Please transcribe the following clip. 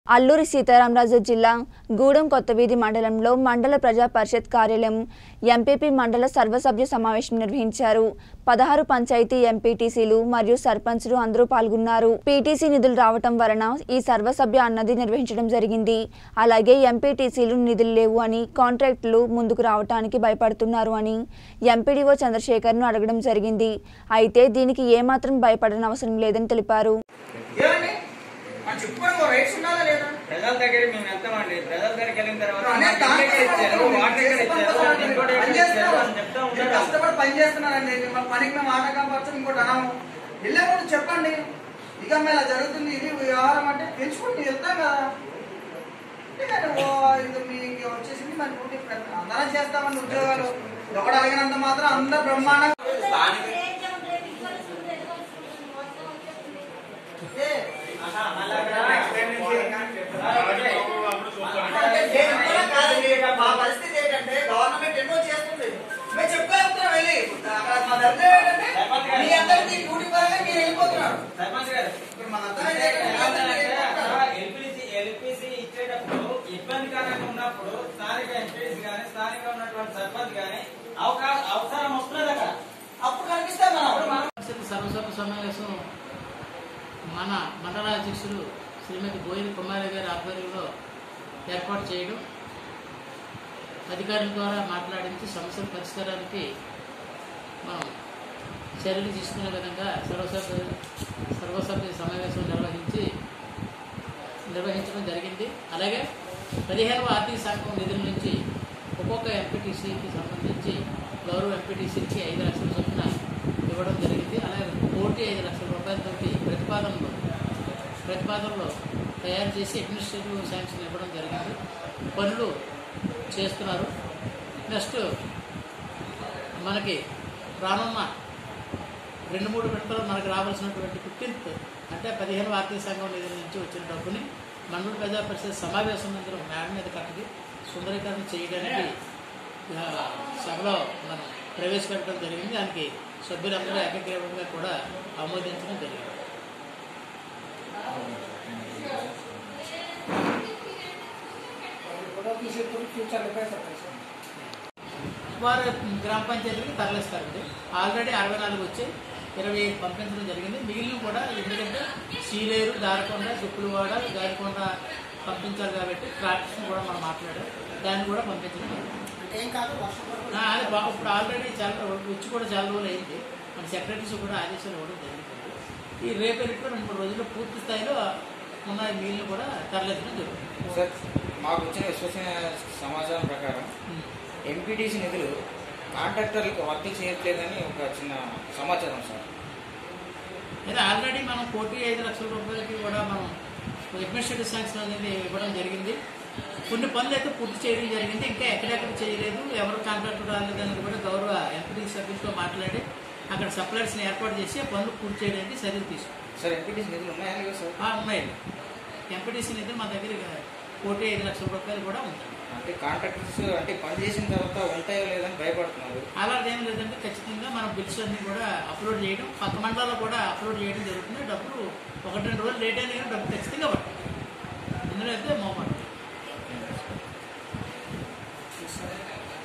అల్లూరి సీతారామరాజు జిల్లా గూడెం కొత్తవీధి మండలంలో మండల ప్రజా పరిషత్ కార్యాలయం ఎంపీపీ మండల సర్వసభ్య సమావేశం నిర్వహించారు పదహారు పంచాయతీ ఎంపీటీసీలు మరియు సర్పంచ్లు అందరూ పాల్గొన్నారు పీటీసీ నిధులు రావటం వలన ఈ సర్వసభ్య అన్నది నిర్వహించడం జరిగింది అలాగే ఎంపీటీసీలు నిధులు లేవు అని కాంట్రాక్టులు ముందుకు రావటానికి భయపడుతున్నారు అని ఎంపీడీఓ చంద్రశేఖర్ను అడగడం జరిగింది అయితే దీనికి ఏమాత్రం భయపడని అవసరం లేదని తెలిపారు ఏమండి మనం చెప్పుకోవడం రైట్స్ ఉండాలా లేదా ప్రజల దగ్గర మేము వెళ్తామండి ప్రజల దగ్గరికి వెళ్ళిన తర్వాత అనే మాకు దాని ఇల్లు ఎక్కడ ఇచ్చారు వాటర్ ఎక్కడ ఇచ్చారు ఇంకోటి ఎక్కడ పని ఇచ్చారు చేస్తున్నారు. అని చెప్తా మీరు ఉంటారు కష్టపడి పని చేస్తున్నారండి మిమ్మల్ని పనికి మేము ఆట కాపాడుతాం ఇంకోటి అనము వెళ్ళే ముందు చెప్పండి ఇక మేము ఇలా జరుగుతుంది ఇది వ్యవహారం అంటే పెంచుకుంటూ వెళ్తాం కదా అంతేగాని ఓ ఇది మీకు వచ్చేసింది మన డ్యూటీ ప్రతి- అందరం చేస్తామండి ఉద్యోగాలు ఒకడు అడిగినంత మాత్రం అందరు బ్రహ్మాండంగా ఏ, ఆహా, మళ్ళా అక్కడ next time నుంచి అంటే దేని వల్ల కాదండి. మా పరిస్థితి ఏంటంటే గవర్నమెంట్ ఎన్నో చేస్తుంది మేము చెప్పుకోగలుగుతున్నాం వెళ్ళి అక్కడ మా దగ్గర ఏంటంటే మీ అందరికీ డ్యూటీ పరంగా మీరు వెళ్ళిపోతున్నారు సర్పంచ్ గారు ఇప్పుడు మన అందరం ఏంటంటే మీ అందరికీ మీరు వెళ్ళిపోతున్నారు. ఎల్పిసి ఎల్పిసి ఇచ్చేటప్పుడు ఇబ్బందికరంగా ఉన్నప్పుడు స్థానిక ఎంపీస్ కానీ స్థానిక ఉన్నటువంటి సర్పంచ్ కానీ అవకాశం అవసరం వస్తున్నది అక్కడ అప్పుడు కనిపిస్తే మనం పరిషత్ సర్వసభ సమావేశం మన మండల అధ్యక్షులు శ్రీమతి బోయిన కుమారి గారి ఆధ్వర్యంలో ఏర్పాటు చేయడం అధికారుల ద్వారా మాట్లాడించి సమస్యల పరిష్కారానికి మనం చర్యలు తీసుకునే విధంగా సర్వసభ్య సర్వసభ్య సమావేశం నిర్వహించి నిర్వహించడం జరిగింది అలాగే పదిహేనవ ఆర్థిక సంఘం నిధుల నుంచి ఒక్కొక్క ఎంపీటీసీకి సంబంధించి గౌరవ ఎంపీటీసీకి ఐదు లక్షల చొప్పున ఇవ్వడం జరిగింది అలాగే కోటి ఐదు లక్షల రూపాయలతోటి ప్రతిపాదనలు ప్రతిపాదనలు తయారు చేసి అడ్మినిస్ట్రేటివ్ శాంక్షన్ ఇవ్వడం జరిగింది పనులు చేస్తున్నారు నెక్స్ట్ మనకి రానున్న రెండు మూడు విడతలు మనకు రావాల్సినటువంటి ఫిఫ్టీన్త్ అంటే పదిహేను ఆర్థిక సంఘం నిధుల నుంచి వచ్చిన డబ్బుని మండల ప్రజా పరిషత్ సమావేశం నందు మేడ మీద కట్టడి సుందరీకరణ చేయడానికి ఆ, సభలో మనం ప్రవేశపెట్టడం జరిగింది దానికి సభ్యులందరూ ఏకగ్రీవంగా కూడా ఆమోదించడం జరిగింది వారు గ్రామ పంచాయతీలకు తరలిస్తారండి ఆల్రెడీ అరవై నాలుగు వచ్చి ఇరవై ఐదు పంపించడం జరిగింది మిగిలిన కూడా ఎందుకంటే సీలేరు దారకొండ దుప్పులవాడ గారికొండ పంపించాలి కాబట్టి ట్రాక్టర్స్ కూడా మనం మాట్లాడాం దాన్ని కూడా పంపించడం జరిగింది. ఆ, అది బా- ఇప్పుడు ఆల్రెడీ చాలా వచ్చి కూడా చాలా రోజులు అయింది మన సెక్రటరీస్ కూడా ఆదేశాలు ఇవ్వడం జరిగింది ఈ రేపు ఎల్లుండి రెండు మూడు రోజుల్లో పూర్తి స్థాయిలో ఉన్న మిగిలిన కూడా తరలించడం జరుగుతుంది సార్ మాకు వచ్చిన విశ్వసనీయ సమాచారం ప్రకారం ఉం. ఎంపీటీసీ నిధులు కాంట్రాక్టర్లకు వర్తి చేయట్లేదని ఒక చిన్న సమాచారం సార్ అయితే ఆల్రెడీ మనం కోటి ఐదు లక్షల రూపాయలకి కూడా మనం అడ్మినిస్ట్రేటివ్ శాంక్షన్ అనేది ఇవ్వడం జరిగింది కొన్ని పనులు అయితే పూర్తి చేయడం జరిగింది ఇంకా ఎక్కడెక్కడ చేయలేదు ఎవరు కాంట్రాక్టర్ రాలేదని కూడా గౌరవ ఎంపీ సభ్యులతో మాట్లాడి అక్కడ సప్లైర్స్ని ఏర్పాటు చేసి ఆ పనులు పూర్తి చేయడానికి చర్యలు తీసుకున్నాం సార్ ఎంపీటీసీ నిధులు ఉన్నాయా లేవా సార్ ఆ, ఉన్నాయండి ఎంపీటీసీ నిధులు మా దగ్గర కోటి ఐదు లక్షల రూపాయలు కూడా ఉంటాయి అంటే కాంట్రాక్టర్స్ అంటే పని చేసిన తర్వాత ఉంటాయో లేదని భయపడుతున్నారు అలాంటిది ఏం లేదంటే ఖచ్చితంగా మనం బిల్స్ అన్ని కూడా అప్లోడ్ చేయడం పక్క మండలాల్లో కూడా అప్లోడ్ చేయడం జరుగుతుంది డబ్బులు ఒకటి రెండు రోజులు లేట్ అయినా కానీ డబ్బులు ఖచ్చితంగా పడుతుంది ఇందులో అయితే మోపడం